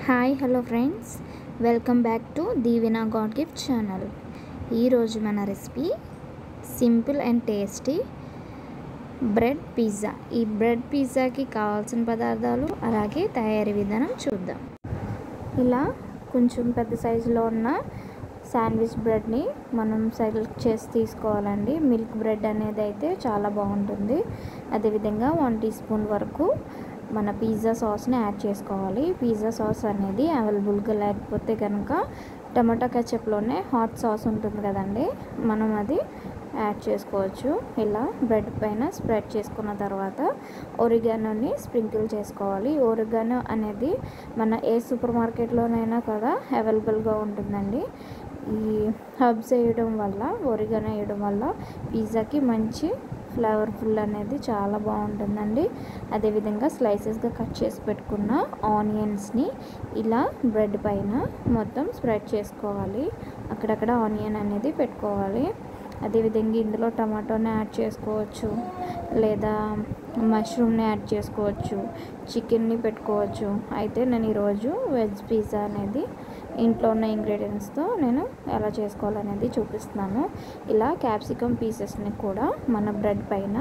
hi hello friends welcome back to Deevena God gift channel ఈరోజు మన recipe simple and tasty bread pizza ఈ bread పిజ్జాకి కావాల్సిన పదార్థాలు అలాగే తయారీ విధానం చూద్దాం ఇలా కొంచెం పెద్ద సైజులో ఉన్న శాండ్విచ్ బ్రెడ్ని మనం సెలెక్ట్ చేసి తీసుకోవాలండి మిల్క్ బ్రెడ్ అనేది అయితే చాలా బాగుంటుంది అదేవిధంగా వన్ టీ స్పూన్ వరకు మన పిజ్జా సాస్ని యాడ్ చేసుకోవాలి పిజ్జా సాస్ అనేది అవైలబుల్గా లేకపోతే కనుక టమాటా కెచప్లోనే హాట్ సాస్ ఉంటుంది కదండి మనం అది యాడ్ చేసుకోవచ్చు ఇలా బ్రెడ్ పైన స్ప్రెడ్ చేసుకున్న తర్వాత ఒరిగానోని స్ప్రింకిల్ చేసుకోవాలి ఒరిగానో అనేది మన ఏ సూపర్ మార్కెట్లోనైనా కూడా అవైలబుల్గా ఉంటుందండి ఈ హబ్స్ వేయడం వల్ల ఒరిగానో వేయడం వల్ల పిజ్జాకి మంచి ఫ్లేవర్ఫుల్ అనేది చాలా బాగుంటుందండి అదేవిధంగా స్లైసెస్గా కట్ చేసి పెట్టుకున్న ఆనియన్స్ని ఇలా బ్రెడ్ పైన మొత్తం స్ప్రెడ్ చేసుకోవాలి అక్కడక్కడ ఆనియన్ అనేది పెట్టుకోవాలి అదేవిధంగా ఇందులో టమాటోని యాడ్ చేసుకోవచ్చు లేదా మష్రూమ్ని యాడ్ చేసుకోవచ్చు చికెన్ని పెట్టుకోవచ్చు అయితే నేను ఈరోజు వెజ్ పిజ్జా అనేది ఇంట్లో ఉన్న ఇంగ్రీడియంట్స్తో నేను ఎలా చేసుకోవాలనేది చూపిస్తున్నాను ఇలా క్యాప్సికమ్ పీసెస్ని కూడా మన బ్రెడ్ పైన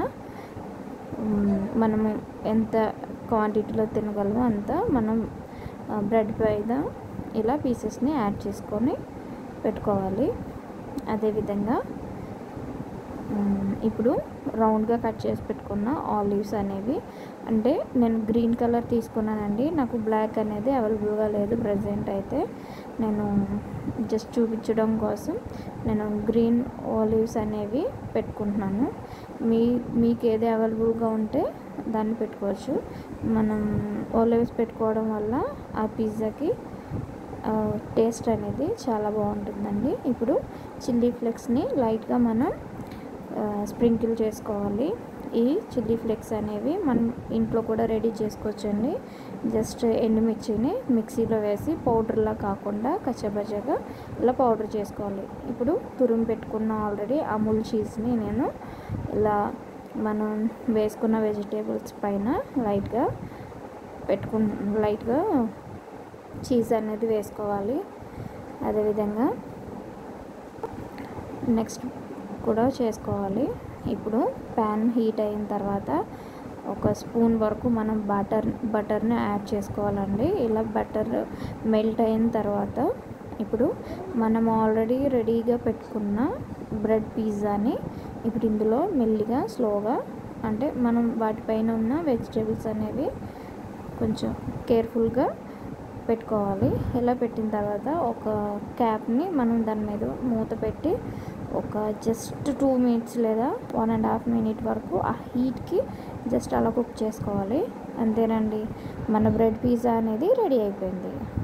మనము ఎంత క్వాంటిటీలో తినగలమో అంత మనం బ్రెడ్ పైన ఇలా పీసెస్ని యాడ్ చేసుకొని పెట్టుకోవాలి అదేవిధంగా ఇప్పుడు రౌండ్గా కట్ చేసి పెట్టుకున్న ఆలివ్స్ అనేవి అంటే నేను గ్రీన్ కలర్ తీసుకున్నానండి నాకు బ్లాక్ అనేది అవైలబుల్గా లేదు ప్రజెంట్ అయితే నేను జస్ట్ చూపించడం కోసం నేను గ్రీన్ ఆలివ్స్ అనేవి పెట్టుకుంటున్నాను మీ మీకు ఏది అవైలబుల్గా ఉంటే దాన్ని పెట్టుకోవచ్చు మనం ఆలివ్స్ పెట్టుకోవడం వల్ల ఆ పిజ్జాకి టేస్ట్ అనేది చాలా బాగుంటుందండి ఇప్పుడు చిల్లీ ఫ్లేక్స్ని లైట్గా మనం స్ప్రింకిల్ చేసుకోవాలి ఈ చిల్లీ ఫ్లేక్స్ అనేవి మనం ఇంట్లో కూడా రెడీ చేసుకోవచ్చండి జస్ట్ ఎండుమిర్చిని మిక్సీలో వేసి పౌడర్లా కాకుండా కచ్చబచ్చగా ఇలా పౌడర్ చేసుకోవాలి ఇప్పుడు తురుము పెట్టుకున్న ఆల్రెడీ అమూల్ చీజ్ని నేను ఇలా మనం వేసుకున్న వెజిటేబుల్స్ పైన లైట్గా పెట్టుకు లైట్గా చీజ్ అనేది వేసుకోవాలి అదేవిధంగా నెక్స్ట్ కూడా చేసుకోవాలి ఇప్పుడు ప్యాన్ హీట్ అయిన తర్వాత ఒక స్పూన్ వరకు మనం బటర్ బటర్ని యాడ్ చేసుకోవాలండి ఇలా బటర్ మెల్ట్ అయిన తర్వాత ఇప్పుడు మనం ఆల్రెడీ రెడీగా పెట్టుకున్న బ్రెడ్ పిజ్జాని ఇప్పుడు ఇందులో మెల్లిగా స్లోగా అంటే మనం వాటిపైన ఉన్న వెజిటేబుల్స్ అనేవి కొంచెం కేర్ఫుల్గా పెట్టుకోవాలి ఇలా పెట్టిన తర్వాత ఒక క్యాప్ని మనం దాని మీద మూత పెట్టి ఒక జస్ట్ టూ మినిట్స్ లేదా వన్ అండ్ హాఫ్ మినిట్ వరకు ఆ హీట్కి జస్ట్ అలా కుక్ చేసుకోవాలి అంతేనండి మన బ్రెడ్ పిజ్జా అనేది రెడీ అయిపోయింది